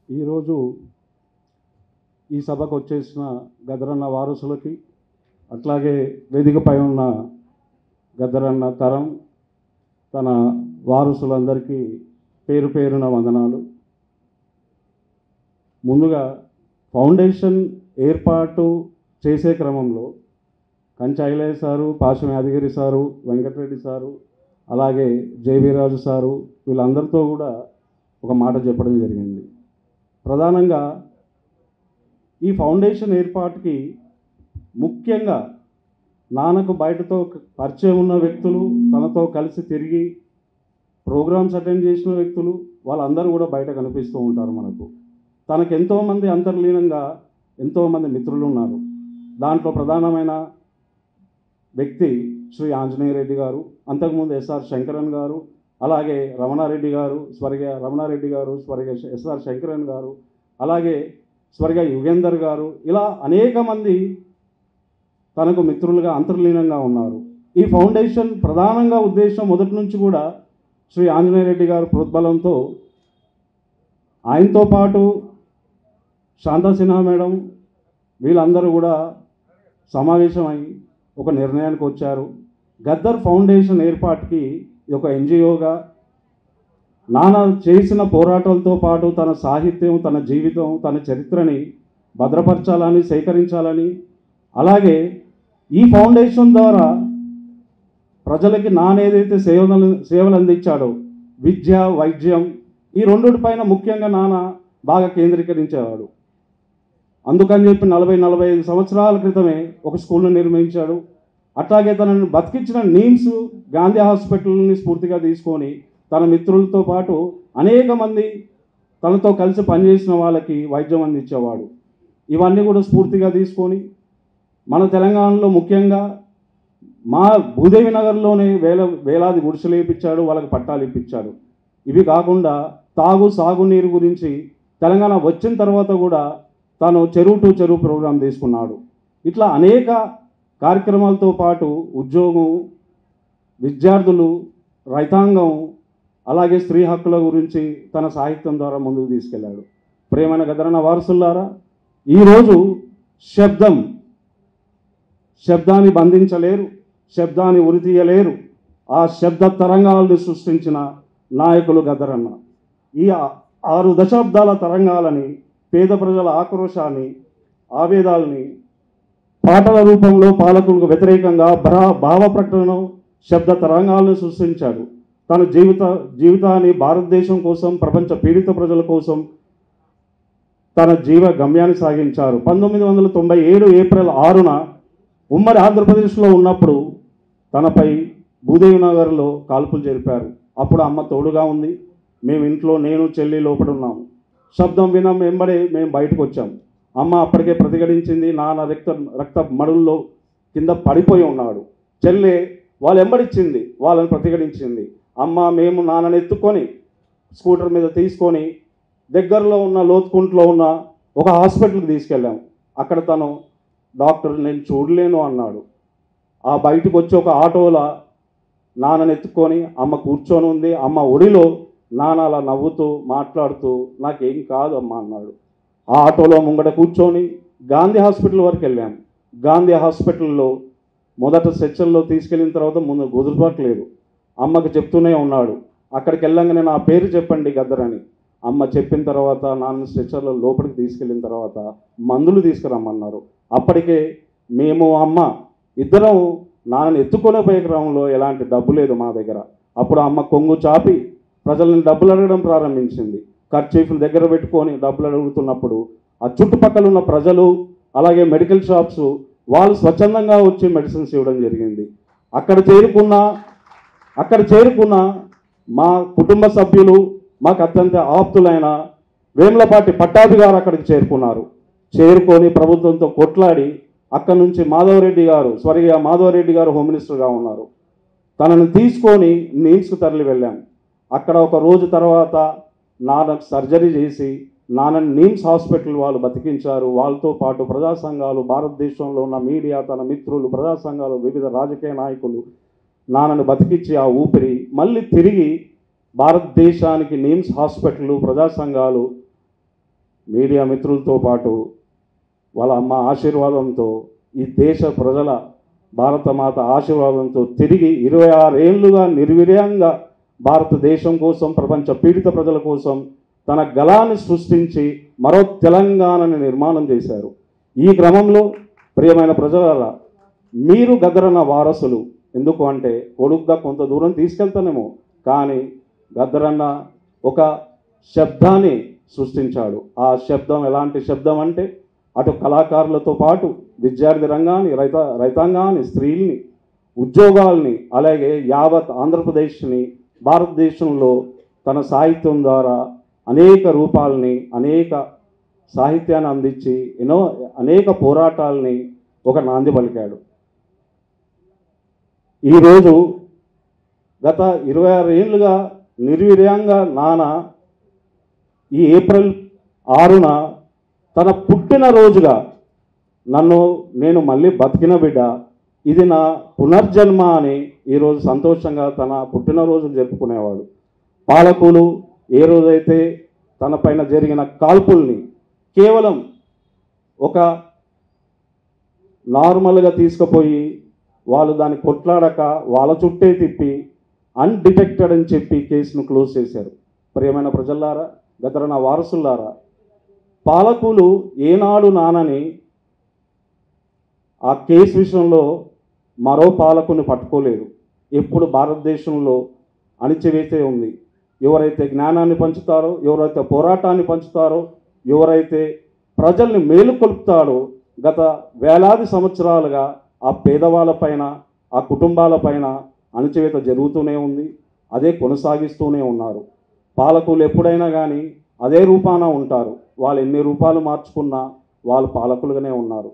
ఈరోజు ఈ సభకు వచ్చేసిన గదరన్న వారసులకి అట్లాగే వేదికపై ఉన్న గద్దరన్న తరం తన వారసులందరికీ పేరు పేరున వందనాలు ముందుగా ఫౌండేషన్ ఏర్పాటు చేసే క్రమంలో కంచి ఐలయ్య సారు పాశం యాదగిరి సారు వెంకటరెడ్డి సారు అలాగే జేవీరాజు సారు వీళ్ళందరితో కూడా ఒక మాట చెప్పడం జరిగింది ప్రధానంగా ఈ ఫౌండేషన్ ఏర్పాటుకి ముఖ్యంగా నాన్నకు బయటతో పరిచయం ఉన్న వ్యక్తులు తనతో కలిసి తిరిగి ప్రోగ్రామ్స్ అటెండ్ చేసిన వ్యక్తులు వాళ్ళందరూ కూడా బయట కనిపిస్తూ ఉంటారు మనకు తనకు ఎంతోమంది అంతర్లీనంగా ఎంతోమంది మిత్రులు ఉన్నారు దాంట్లో ప్రధానమైన వ్యక్తి శ్రీ ఆంజనేయ రెడ్డి గారు అంతకుముందు ఎస్ఆర్ శంకరన్ గారు అలాగే రమణారెడ్డి గారు స్వర్గీయ రమణారెడ్డి గారు స్వర్గీయ ఎస్ఆర్ శంకరన్ గారు అలాగే స్వర్గీయ యుగేందర్ గారు ఇలా అనేక మంది తనకు మిత్రులుగా అంతర్లీనంగా ఉన్నారు ఈ ఫౌండేషన్ ప్రధానంగా ఉద్దేశం మొదటి నుంచి కూడా శ్రీ ఆంజనేయ రెడ్డి గారు ప్రోద్బలంతో ఆయనతో పాటు శాంతా సిన్హా మేడం వీళ్ళందరూ కూడా సమావేశమై ఒక నిర్ణయానికి వచ్చారు గద్దర్ ఫౌండేషన్ ఏర్పాటుకి ఇది ఒక ఎన్జిఓగా నాన్న చేసిన పోరాటాలతో పాటు తన సాహిత్యం తన జీవితం తన చరిత్రని భద్రపరచాలని సేకరించాలని అలాగే ఈ ఫౌండేషన్ ద్వారా ప్రజలకి నానేదైతే సేవలు సేవలు అందించాడో విద్య వైద్యం ఈ రెండుటి పైన ముఖ్యంగా నాన్న బాగా కేంద్రీకరించేవాడు అందుకని చెప్పి నలభై నలభై ఐదు సంవత్సరాల క్రితమే ఒక స్కూల్ను నిర్మించాడు అట్లాగే తనను బతికించిన నీమ్స్ గాంధీ హాస్పిటల్ని స్ఫూర్తిగా తీసుకొని తన మిత్రులతో పాటు అనేక మంది తనతో కలిసి పనిచేసిన వాళ్ళకి వైద్యం అందించేవాడు ఇవన్నీ కూడా స్ఫూర్తిగా తీసుకొని మన తెలంగాణలో ముఖ్యంగా మా భూదేవి నగర్లోనే వేల వేలాది గుడిసెలు వేయించాడు వాళ్ళకి పట్టాలు ఇప్పించాడు ఇవి కాకుండా తాగు సాగునీరు గురించి తెలంగాణ వచ్చిన తర్వాత కూడా తాను చెరువు టు చెరువు ప్రోగ్రాం తీసుకున్నాడు ఇట్లా అనేక కార్యక్రమాలతో పాటు ఉద్యోగం విద్యార్థులు రైతాంగం అలాగే స్త్రీ హక్కుల గురించి తన సాహిత్యం ద్వారా ముందుకు తీసుకెళ్లాడు ప్రేమైన గదరన్న వారసులారా ఈరోజు శబ్దం శబ్దాన్ని బంధించలేరు శబ్దాన్ని ఉరితీయలేరు ఆ శబ్ద తరంగాలను సృష్టించిన నాయకులు గదరన్న ఈ ఆ- ఆరు దశాబ్దాల తరంగాలని పేద ప్రజల ఆక్రోశాన్ని ఆవేదాలని పాటల రూపంలో పాలకులకు వ్యతిరేకంగా భరా భావ ప్రకటన శబ్ద తరంగాలను సృష్టించాడు తన జీవిత జీవితాన్ని భారతదేశం కోసం ప్రపంచ పీడిత ప్రజల కోసం తన జీవ గమ్యాన్ని సాగించారు పంతొమ్మిది వందల తొంభై ఏడు ఏప్రిల్ ఆరున ఉమ్మడి ఆంధ్రప్రదేశ్లో ఉన్నప్పుడు తనపై భూదేవి నగర్లో కాల్పులు జరిపారు అప్పుడు అమ్మ తోడుగా ఉంది మేము ఇంట్లో నేను చెల్లి లోపల ఉన్నాము శబ్దం వినం వెంబడే మేము బయటకు వచ్చాం అమ్మ అప్పటికే ప్రతిఘటించింది నాన్న రక్త రక్త మడుల్లో కింద పడిపోయి ఉన్నాడు చెల్లె వాళ్ళు ఎంబడిచ్చింది వాళ్ళని ప్రతిఘటించింది అమ్మ మేము నాన్నని ఎత్తుకొని స్కూటర్ మీద తీసుకొని దగ్గరలో ఉన్న లోతుకుంట్లో ఉన్న ఒక హాస్పిటల్కి తీసుకెళ్ళాం అక్కడ తను డాక్టర్ నేను చూడలేను అన్నాడు ఆ బయటకు వచ్చి ఒక ఆటోలో నాన్నని ఎత్తుకొని అమ్మ కూర్చొని ఉంది అమ్మ ఒడిలో నాన్న అలా నవ్వుతూ మాట్లాడుతూ నాకేం కాదు అమ్మ అన్నాడు ఆ ఆటోలో ముంగట కూర్చొని గాంధీ హాస్పిటల్ వరకు వెళ్ళాం గాంధీ హాస్పిటల్లో మొదట సెక్షన్లో తీసుకెళ్ళిన తర్వాత ముందు కుదురుపట్లేదు అమ్మకి చెప్తూనే ఉన్నాడు అక్కడికి వెళ్ళంగానే నా పేరు చెప్పండి గద్దరని అమ్మ చెప్పిన తర్వాత నాన్న స్ట్రెచ్చర్లో లోపలికి తీసుకెళ్ళిన తర్వాత మందులు తీసుకురమ్మన్నారు అప్పటికే మేము అమ్మ ఇద్దరం నాన్నని ఎత్తుకునే పోయే క్రమంలో ఎలాంటి డబ్బు లేదు మా దగ్గర అప్పుడు అమ్మ కొంగు చాపి ప్రజలను డబ్బులు అడగడం ప్రారంభించింది ఖర్చీఫ్లు దగ్గర పెట్టుకొని డబ్బులు అడుగుతున్నప్పుడు ఆ చుట్టుపక్కల ఉన్న ప్రజలు అలాగే మెడికల్ షాప్స్ వాళ్ళు స్వచ్ఛందంగా వచ్చి మెడిసిన్స్ ఇవ్వడం జరిగింది అక్కడ చేరుకున్న అక్కడ చేరుకున్న మా కుటుంబ సభ్యులు మాకు అత్యంత ఆప్తులైన వేములపాటి పట్టాభి గారు అక్కడికి చేరుకున్నారు చేరుకొని ప్రభుత్వంతో కొట్లాడి అక్కడి నుంచి మాధవరెడ్డి గారు స్వర్గీయ మాధవరెడ్డి గారు హోమ్ మినిస్టర్గా ఉన్నారు తనను తీసుకొని నీమ్స్కు తరలి వెళ్ళాం అక్కడ ఒక రోజు తర్వాత నాన్నకు సర్జరీ చేసి నాన్నని నీమ్స్ హాస్పిటల్ వాళ్ళు బతికించారు వాళ్ళతో పాటు ప్రజా సంఘాలు భారతదేశంలో ఉన్న మీడియా తన మిత్రులు ప్రజా సంఘాలు వివిధ రాజకీయ నాయకులు నాన్నను బతికించి ఆ ఊపిరి మళ్ళీ తిరిగి భారతదేశానికి నీమ్స్ హాస్పిటల్ ప్రజా సంఘాలు మీడియా మిత్రులతో పాటు వాళ్ళ అమ్మ ఆశీర్వాదంతో ఈ దేశ ప్రజల భారతమాత ఆశీర్వాదంతో తిరిగి ఇరవై ఆరేళ్లుగా నిర్విర్యంగా భారతదేశం కోసం ప్రపంచ పీడిత ప్రజల కోసం తన గలాన్ని సృష్టించి మరో తెలంగాణని నిర్మాణం చేశారు ఈ క్రమంలో ప్రియమైన ప్రజలారా మీరు గద్దరన్న వారసులు ఎందుకు అంటే కొడుగ్గా కొంత దూరం తీసుకెళ్తానేమో కానీ గద్దరన్న ఒక శబ్దాన్ని సృష్టించాడు ఆ శబ్దం ఎలాంటి శబ్దం అంటే అటు కళాకారులతో పాటు విద్యార్థి రంగాన్ని రైత రైతాంగాన్ని స్త్రీల్ని ఉద్యోగాల్ని అలాగే యావత్ ఆంధ్రప్రదేశ్ని భారతదేశంలో తన సాహిత్యం ద్వారా అనేక రూపాలని అనేక సాహిత్యాన్ని అందించి ఎన్నో అనేక పోరాటాలని ఒక నాంది పలికాడు ఈరోజు గత ఇరవై ఆరు ఏళ్ళుగా నిర్వీర్యంగా నాన్న ఈ ఏప్రిల్ ఆరున తన పుట్టినరోజుగా నన్ను నేను మళ్ళీ బతికిన బిడ్డ ఇది నా పునర్జన్మ అని ఈరోజు సంతోషంగా తన పుట్టినరోజు జరుపుకునేవాడు పాలకులు ఏ రోజైతే తన పైన జరిగిన కాల్పుల్ని కేవలం ఒక నార్మల్గా తీసుకుపోయి వాళ్ళు దాన్ని కొట్లాడక వాళ్ళ చుట్టే తిప్పి అన్డిటెక్టెడ్ అని చెప్పి కేసును క్లోజ్ చేశారు ప్రియమైన ప్రజల్లారా గతర నా వారసులారా పాలకులు ఏనాడు నానని ఆ కేసు విషయంలో మరో పాలకుని పట్టుకోలేదు ఎప్పుడు భారతదేశంలో అణిచివేసే ఉంది ఎవరైతే జ్ఞానాన్ని పంచుతారో ఎవరైతే పోరాటాన్ని పంచుతారో ఎవరైతే ప్రజల్ని మేలుకొల్పుతాడో గత వేలాది సంవత్సరాలుగా ఆ పేదవాళ్ళపైన ఆ కుటుంబాలపైన అణచివేత జరుగుతూనే ఉంది అదే కొనసాగిస్తూనే ఉన్నారు పాలకులు ఎప్పుడైనా కానీ అదే రూపాన ఉంటారు వాళ్ళు ఎన్ని రూపాలు మార్చుకున్నా వాళ్ళు పాలకులుగానే ఉన్నారు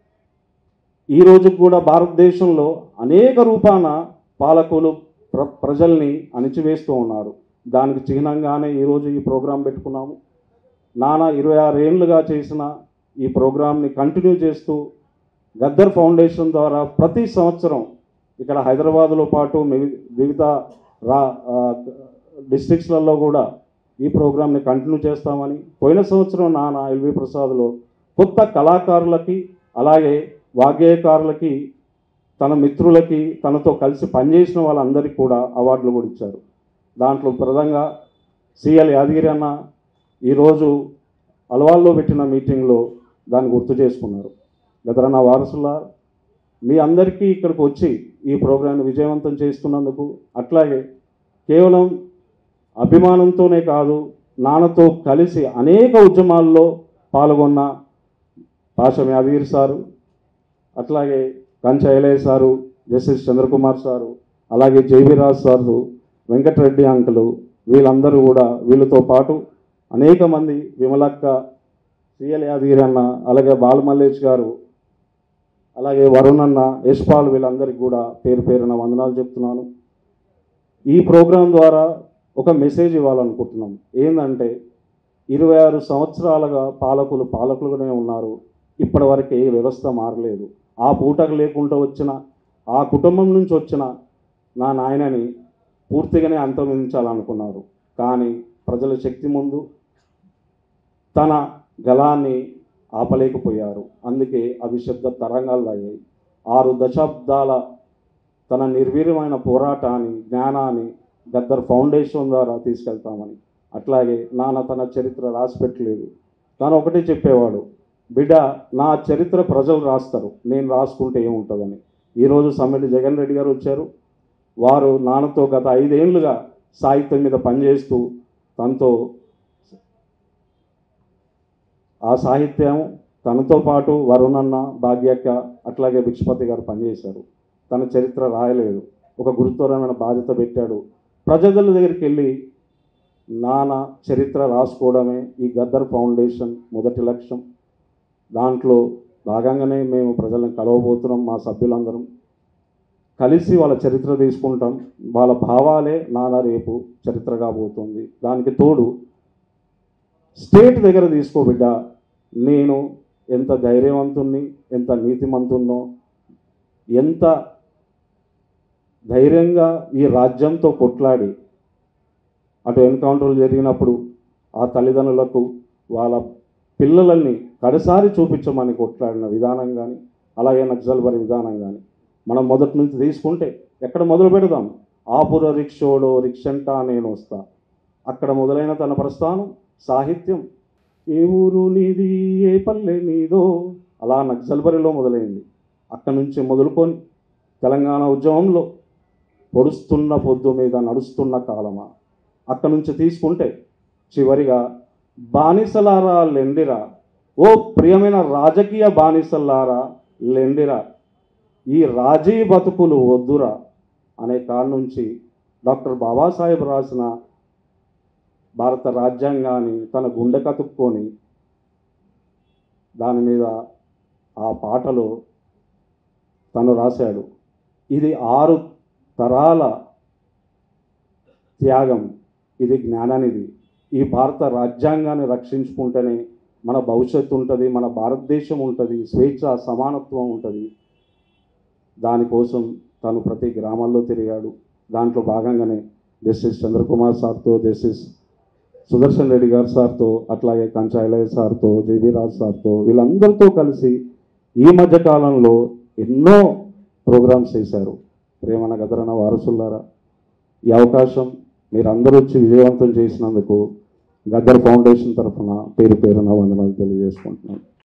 ఈ రోజు కూడా భారతదేశంలో అనేక రూపాన పాలకులు ప్ర ప్రజల్ని అణిచివేస్తూ ఉన్నారు దానికి చిహ్నంగానే ఈరోజు ఈ ప్రోగ్రాం పెట్టుకున్నాము నాన్న ఇరవై ఆరు ఏళ్ళుగా చేసిన ఈ ప్రోగ్రాంని కంటిన్యూ చేస్తూ గద్దర్ ఫౌండేషన్ ద్వారా ప్రతి సంవత్సరం ఇక్కడ హైదరాబాద్లో పాటు మిగి- మిగతా రా డిస్ట్రిక్ట్స్లలో కూడా ఈ ప్రోగ్రాంని కంటిన్యూ చేస్తామని పోయిన సంవత్సరం నాన్న ఎల్వి ప్రసాద్లో కొత్త కళాకారులకి అలాగే వాగ్గేయకారులకి తన మిత్రులకి తనతో కలిసి పనిచేసిన వాళ్ళందరికీ కూడా అవార్డులు కూడా ఇచ్చారు దాంట్లో ప్రధానంగా సిఎల్ యాదగిరి అన్న ఈరోజు అలవాల్లో పెట్టిన మీటింగ్లో దాన్ని గుర్తు చేసుకున్నారు గతరన్న వారసుల మీ అందరికీ ఇక్కడికి వచ్చి ఈ ప్రోగ్రాన్ని విజయవంతం చేస్తున్నందుకు అట్లాగే కేవలం అభిమానంతోనే కాదు నాన్నతో కలిసి అనేక ఉద్యమాల్లో పాల్గొన్న పాషం యాదగిరి సారు అట్లాగే Kancha Ilaiah sir justice Chandrakumar sir అలాగే JB Raj sir Venkatreddy uncle వీళ్ళందరూ కూడా వీళ్ళతో పాటు అనేక మంది విమలక్క సిఎల్ యాదగిరి అన్న అలాగే బాలమల్లేష్ గారు అలాగే వరుణ్ అన్న యశ్పాల్ వీళ్ళందరికీ కూడా పేరు పేరున వందనాలు చెప్తున్నాను ఈ ప్రోగ్రాం ద్వారా ఒక మెసేజ్ ఇవ్వాలనుకుంటున్నాం ఏంటంటే ఇరవై ఆరు సంవత్సరాలుగా పాలకులు పాలకులుగానే ఉన్నారు ఇప్పటివరకు ఏ వ్యవస్థ మారలేదు ఆ పూటకు లేకుండా వచ్చిన ఆ కుటుంబం నుంచి వచ్చిన నా నాయనని పూర్తిగానే అంతమొందించాలనుకున్నారు కానీ ప్రజల శక్తి ముందు తన గలాన్ని ఆపలేకపోయారు అందుకే అవి శబ్ద తరంగాలు అయ్యాయి ఆరు దశాబ్దాల తన నిర్వీర్యమైన పోరాటాన్ని జ్ఞానాన్ని గద్దర్ ఫౌండేషన్ ద్వారా తీసుకెళ్తామని అట్లాగే నాన్న తన చరిత్ర రాసి పెట్టలేదు తాను ఒకటే చెప్పేవాడు బిడ్డ నా చరిత్ర ప్రజలు రాస్తారు నేను రాసుకుంటే ఏముంటుందని ఈరోజు సమ్మెడి జగన్ రెడ్డి గారు వచ్చారు వారు నాన్నతో గత ఐదేళ్లుగా సాహిత్యం మీద పనిచేస్తూ తనతో ఆ సాహిత్యం తనతో పాటు వరుణన్న భాగ్యక్క అట్లాగే భిక్షపతి గారు పనిచేశారు తన చరిత్ర రాయలేదు ఒక గురుతరమైన బాధ్యత పెట్టాడు ప్రజల దగ్గరికి వెళ్ళి నాన్న చరిత్ర రాసుకోవడమే ఈ గద్దర్ ఫౌండేషన్ మొదటి లక్ష్యం దాంట్లో భాగంగానే మేము ప్రజలను కలవబోతున్నాం మా సభ్యులందరం కలిసి వాళ్ళ చరిత్ర తీసుకుంటాం వాళ్ళ భావాలే నాన్న రేపు చరిత్ర కాబోతుంది దానికి తోడు స్టేట్ దగ్గర తీసుకో బిడ్డ నేను ఎంత ధైర్యవంతుణ్ణి ఎంత నీతిమంతున్నో ఎంత ధైర్యంగా ఈ రాజ్యంతో కొట్లాడి అటు ఎన్కౌంటర్లు జరిగినప్పుడు ఆ తల్లిదండ్రులకు వాళ్ళ పిల్లలని కడసారి చూపించమని కొట్లాడిన విధానం కానీ అలాగే నక్సల్బరి విధానం కానీ మనం మొదటి నుంచి తీసుకుంటే ఎక్కడ మొదలు పెడదాం ఆపుర రిక్షోడో రిక్షంటా నేను వస్తా అక్కడ మొదలైన తన ప్రస్థానం సాహిత్యం ఏ ఊరు నీది ఏ పల్లె నీదో అలా నక్సల్బరిలో మొదలైంది అక్కడి నుంచి మొదలుకొని తెలంగాణ ఉద్యమంలో పొడుస్తున్న పొద్దు మీద నడుస్తున్న కాలమా అక్కడి నుంచి తీసుకుంటే చివరిగా బానిసలారా లెండిరా ఓ ప్రియమైన రాజకీయ బానిసలారా లెండిరా ఈ రాజీ బతుకులు వద్దురా అనే కాడ నుంచి డాక్టర్ బాబాసాహెబ్ రాసిన భారత రాజ్యాంగాన్ని తన గుండె కతుక్కొని దాని మీద ఆ పాటలో తను రాశాడు ఇది ఆరు తరాల త్యాగం ఇది జ్ఞానానిది ఈ భారత రాజ్యాంగాన్ని రక్షించుకుంటేనే మన భవిష్యత్తు ఉంటుంది మన భారతదేశం ఉంటుంది స్వేచ్ఛ సమానత్వం ఉంటుంది దానికోసం తను ప్రతి గ్రామాల్లో తిరిగాడు దాంట్లో భాగంగానే జస్టిస్ చంద్రకుమార్ సార్తో జస్టిస్ సుదర్శన్ రెడ్డి గారు సార్తో అట్లాగే కంచాయిలయ్య సార్తో జేబీ రాజ్ సార్తో వీళ్ళందరితో కలిసి ఈ మధ్య కాలంలో ఎన్నో ప్రోగ్రామ్స్ చేశారు ప్రేమన గదరన వారసులారా ఈ అవకాశం మీరందరూ వచ్చి విజయవంతం చేసినందుకు గద్దర్ ఫౌండేషన్ తరఫున పేరు పేరున వందనాలు తెలియజేసుకుంటున్నాను